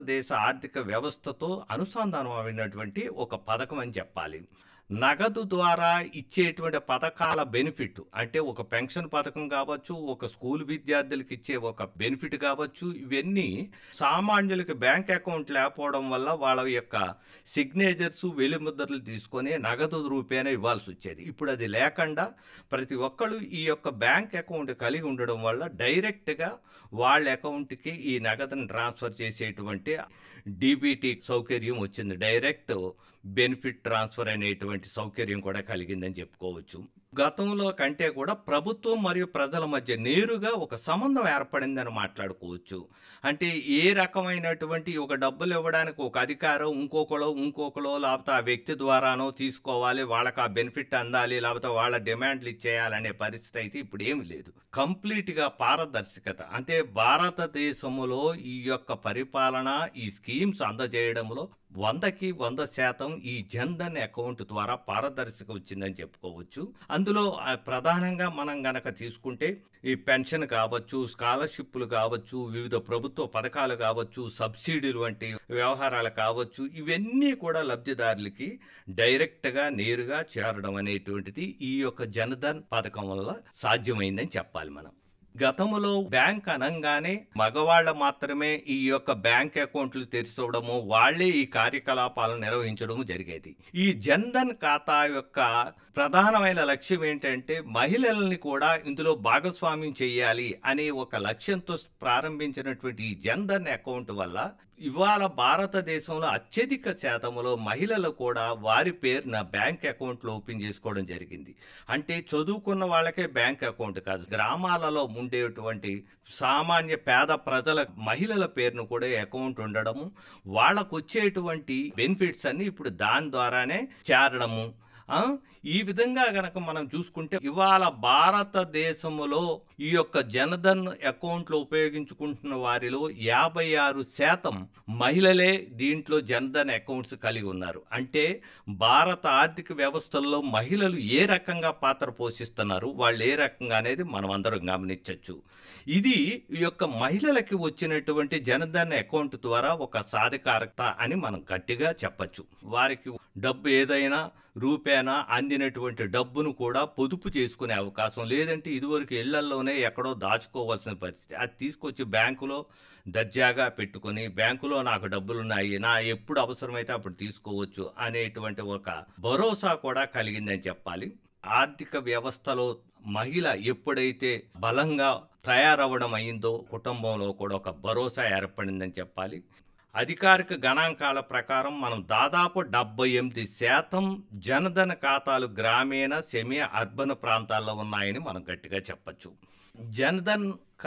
దేశ ఆర్థిక వ్యవస్థతో అనుసంధానం అయినటువంటి ఒక పథకం అని చెప్పాలి నగదు ద్వారా ఇచ్చేటువంటి పథకాల బెనిఫిట్ అంటే ఒక పెన్షన్ పథకం కావచ్చు ఒక స్కూల్ విద్యార్థులకు ఇచ్చే ఒక బెనిఫిట్ కావచ్చు ఇవన్నీ సామాన్యులకి బ్యాంక్ అకౌంట్ లేకపోవడం వల్ల వాళ్ళ యొక్క సిగ్నేచర్స్ వెలిముద్రలు తీసుకొని నగదు రూపేణ ఇవ్వాల్సి వచ్చేది ఇప్పుడు అది లేకుండా ప్రతి ఒక్కళ్ళు ఈ యొక్క బ్యాంక్ అకౌంట్ కలిగి ఉండడం వల్ల డైరెక్ట్గా వాళ్ళ అకౌంట్కి ఈ నగదును ట్రాన్స్ఫర్ చేసేటువంటి డీబీటీ సౌకర్యం వచ్చింది డైరెక్ట్ బెనిఫిట్ ట్రాన్స్ఫర్ అనేటువంటి సౌకర్యం కూడా కలిగిందని చెప్పుకోవచ్చు గతంలో కంటే కూడా ప్రభుత్వం మరియు ప్రజల మధ్య నేరుగా ఒక సంబంధం ఏర్పడిందని మాట్లాడుకోవచ్చు అంటే ఏ రకమైనటువంటి ఒక డబ్బులు ఇవ్వడానికి ఒక అధికారం ఇంకొకలో ఇంకొకలో లేకపోతే ఆ వ్యక్తి ద్వారానో తీసుకోవాలి వాళ్ళకి ఆ బెనిఫిట్ అందాలి లేకపోతే వాళ్ళ డిమాండ్లు ఇచ్చేయాలనే పరిస్థితి అయితే ఇప్పుడు ఏమి లేదు కంప్లీట్గా పారదర్శకత అంటే భారతదేశంలో ఈ యొక్క పరిపాలన ఈ స్కీమ్స్ అందజేయడంలో వందకి వంద శాతం ఈ జన్ధన్ అకౌంట్ ద్వారా పారదర్శక వచ్చిందని చెప్పుకోవచ్చు అందులో ఆ, ప్రధానంగా మనం గనక తీసుకుంటే ఈ పెన్షన్ కావచ్చు స్కాలర్షిప్లు కావచ్చు వివిధ ప్రభుత్వ పథకాలు కావచ్చు సబ్సిడీలు వంటి వ్యవహారాలు కావచ్చు ఇవన్నీ కూడా లబ్ధిదారులకి డైరెక్ట్గా నేరుగా చేరడం అనేటువంటిది ఈ యొక్క జనధన్ పథకం వల్ల సాధ్యమైందని చెప్పాలి మనం గతంలో బ్యాంక్ అనగానే మగవాళ్ళ మాత్రమే ఈ యొక్క బ్యాంక్ అకౌంట్లు తెరిచవడము వాళ్ళే ఈ కార్యకలాపాలను నిర్వహించడము జరిగేది ఈ జన్ధన్ ఖాతా యొక్క ప్రధానమైన లక్ష్యం ఏంటంటే మహిళల్ని కూడా ఇందులో భాగస్వామ్యం చేయాలి అనే ఒక లక్ష్యంతో ప్రారంభించినటువంటి ఈ జన్ధన్ అకౌంట్ వల్ల ఇవాళ భారతదేశంలో అత్యధిక శాతంలో మహిళలు కూడా వారి పేరున బ్యాంక్ అకౌంట్లు ఓపెన్ చేసుకోవడం జరిగింది అంటే చదువుకున్న వాళ్ళకే బ్యాంక్ అకౌంట్ కాదు గ్రామాలలో ఉండేటువంటి సామాన్య పేద ప్రజల మహిళల పేరును కూడా అకౌంట్ ఉండడము వాళ్ళకు వచ్చేటువంటి బెనిఫిట్స్ అన్ని ఇప్పుడు దాని ద్వారానే చేరడము ఆ, ఈ విధంగా గనక మనం చూసుకుంటే ఇవాళ భారతదేశంలో ఈ యొక్క జనధన్ అకౌంట్లు ఉపయోగించుకుంటున్న వారిలో యాభై ఆరు శాతం మహిళలే దీంట్లో జనధన్ అకౌంట్స్ కలిగి ఉన్నారు అంటే భారత ఆర్థిక వ్యవస్థల్లో మహిళలు ఏ రకంగా పాత్ర పోషిస్తున్నారు వాళ్ళు ఏ రకంగా అనేది మనం అందరం గమనించవచ్చు ఇది ఈ యొక్క మహిళలకి వచ్చినటువంటి జనధన్ అకౌంట్ ద్వారా ఒక సాధికారత అని మనం గట్టిగా చెప్పచ్చు వారికి డబ్బు ఏదైనా రూపేనా అందినటువంటి డబ్బును కూడా పొదుపు చేసుకునే అవకాశం లేదంటే ఇదివరకు ఇళ్లల్లోనే ఎక్కడో దాచుకోవాల్సిన పరిస్థితి అది తీసుకొచ్చి బ్యాంకులో దర్జాగా పెట్టుకొని బ్యాంకులో నాకు డబ్బులున్నాయి నా ఎప్పుడు అవసరమైతే అప్పుడు తీసుకోవచ్చు అనేటువంటి ఒక భరోసా కూడా కలిగిందని చెప్పాలి ఆర్థిక వ్యవస్థలో మహిళ ఎప్పుడైతే బలంగా తయారవ్వడం అయిందో కుటుంబంలో కూడా ఒక భరోసా ఏర్పడిందని చెప్పాలి అధికారిక గణాంకాల ప్రకారం మనం దాదాపు డెబ్బై ఎనిమిది శాతం జనధన ఖాతాలు గ్రామీణ సెమీ అర్బన్ ప్రాంతాల్లో ఉన్నాయని మనం గట్టిగా చెప్పచ్చు జనధన్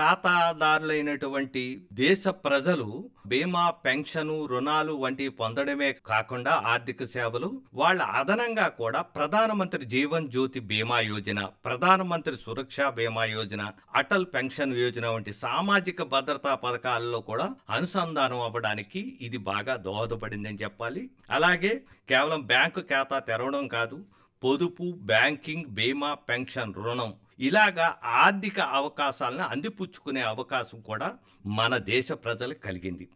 ఖాతాదారులైనటువంటి దేశ ప్రజలు బీమా పెన్షను రుణాలు వంటివి పొందడమే కాకుండా ఆర్థిక సేవలు వాళ్ళ అదనంగా కూడా ప్రధానమంత్రి జీవన్ జ్యోతి బీమా యోజన ప్రధానమంత్రి సురక్ష బీమా యోజన అటల్ పెన్షన్ యోజన వంటి సామాజిక భద్రతా పథకాలలో కూడా అనుసంధానం అవ్వడానికి ఇది బాగా దోహదపడిందని చెప్పాలి అలాగే కేవలం బ్యాంకు ఖాతా తెరవడం కాదు పొదుపు బ్యాంకింగ్ బీమా పెన్షన్ రుణం ఇలాగా ఆర్థిక అవకాశాలను అందిపుచ్చుకునే అవకాశం కూడా మన దేశ ప్రజలకు కలిగింది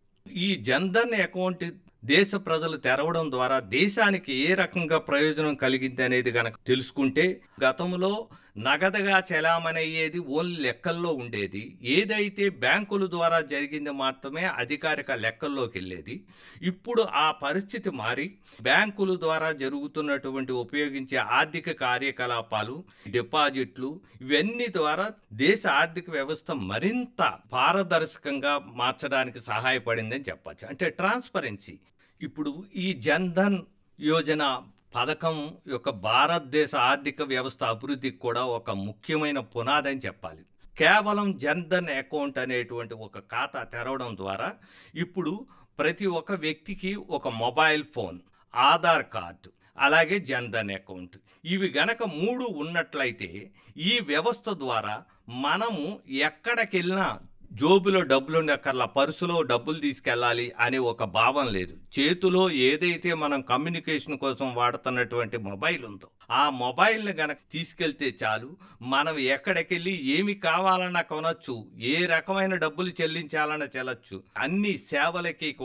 ఈ జన్ధన్ అకౌంట్ దేశ ప్రజలు తెరవడం ద్వారా దేశానికి ఏ రకంగా ప్రయోజనం కలిగింది అనేది గనక తెలుసుకుంటే గతంలో నగదుగా చెలామణయ్యేది ఓన్లీ లెక్కల్లో ఉండేది ఏదైతే బ్యాంకుల ద్వారా జరిగింది మాత్రమే అధికారిక లెక్కల్లోకి వెళ్ళేది ఇప్పుడు ఆ పరిస్థితి మారి బ్యాంకుల ద్వారా జరుగుతున్నటువంటి ఉపయోగించే ఆర్థిక కార్యకలాపాలు డిపాజిట్లు ఇవన్నీ ద్వారా దేశ ఆర్థిక వ్యవస్థ మరింత పారదర్శకంగా మార్చడానికి సహాయపడిందని చెప్పచ్చు అంటే ట్రాన్స్పరెన్సీ ఇప్పుడు ఈ జన్ధన్ యోజన పథకం యొక్క భారతదేశ ఆర్థిక వ్యవస్థ అభివృద్ధికి కూడా ఒక ముఖ్యమైన పునాది అని చెప్పాలి కేవలం జన్ధన్ అకౌంట్ అనేటువంటి ఒక ఖాతా తెరవడం ద్వారా ఇప్పుడు ప్రతి ఒక్క వ్యక్తికి ఒక మొబైల్ ఫోన్ ఆధార్ కార్డు అలాగే జన్ధన్ అకౌంట్ ఇవి గనక మూడు ఉన్నట్లయితే ఈ వ్యవస్థ ద్వారా మనము ఎక్కడికెళ్ళినా జోబులో డబ్బులు ఉండక్కర్లా పర్సులో డబ్బులు తీసుకెళ్ళాలి అనే ఒక భావం లేదు చేతిలో ఏదైతే మనం కమ్యూనికేషన్ కోసం వాడుతున్నటువంటి మొబైల్ ఉందో ఆ మొబైల్ని గనక తీసుకెళ్తే చాలు మనం ఎక్కడికెళ్ళి ఏమి కావాలన్నా కొనొచ్చు ఏ రకమైన డబ్బులు చెల్లించాలన్నా చెల్లొచ్చు అన్ని సేవలకి